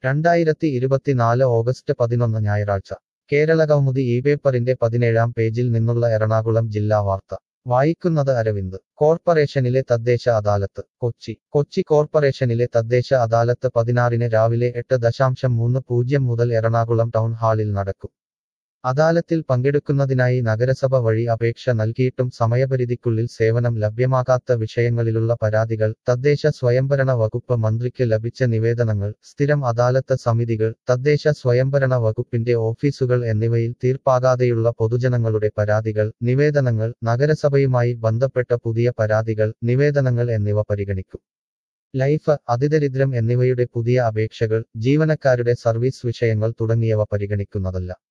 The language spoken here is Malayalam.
രണ്ടായിരത്തി ഇരുപത്തിനാല് ഓഗസ്റ്റ് പതിനൊന്ന് ഞായറാഴ്ച കേരളകൗമുദി ഈ പേപ്പറിന്റെ പതിനേഴാം പേജിൽ നിന്നുള്ള എറണാകുളം ജില്ലാ വാർത്ത വായിക്കുന്നത് അരവിന്ദ് കോർപ്പറേഷനിലെ തദ്ദേശ അദാലത്ത് കൊച്ചി കൊച്ചി കോർപ്പറേഷനിലെ തദ്ദേശ അദാലത്ത് പതിനാറിന് രാവിലെ എട്ട് ദശാംശം മൂന്ന് പൂജ്യം മുതൽ എറണാകുളം ടൗൺ ഹാളിൽ നടക്കും അദാലത്തിൽ പങ്കെടുക്കുന്നതിനായി നഗരസഭ വഴി അപേക്ഷ നൽകിയിട്ടും സമയപരിധിക്കുള്ളിൽ സേവനം ലഭ്യമാകാത്ത വിഷയങ്ങളിലുള്ള പരാതികൾ തദ്ദേശ സ്വയംഭരണ വകുപ്പ് മന്ത്രിക്ക് ലഭിച്ച നിവേദനങ്ങൾ സ്ഥിരം അദാലത്ത് സമിതികൾ തദ്ദേശ സ്വയംഭരണ വകുപ്പിന്റെ ഓഫീസുകൾ എന്നിവയിൽ തീർപ്പാകാതെയുള്ള പൊതുജനങ്ങളുടെ പരാതികൾ നിവേദനങ്ങൾ നഗരസഭയുമായി ബന്ധപ്പെട്ട പുതിയ പരാതികൾ നിവേദനങ്ങൾ എന്നിവ പരിഗണിക്കും ലൈഫ് അതിദരിദ്രം എന്നിവയുടെ പുതിയ അപേക്ഷകൾ ജീവനക്കാരുടെ സർവീസ് വിഷയങ്ങൾ തുടങ്ങിയവ പരിഗണിക്കുന്നതല്ല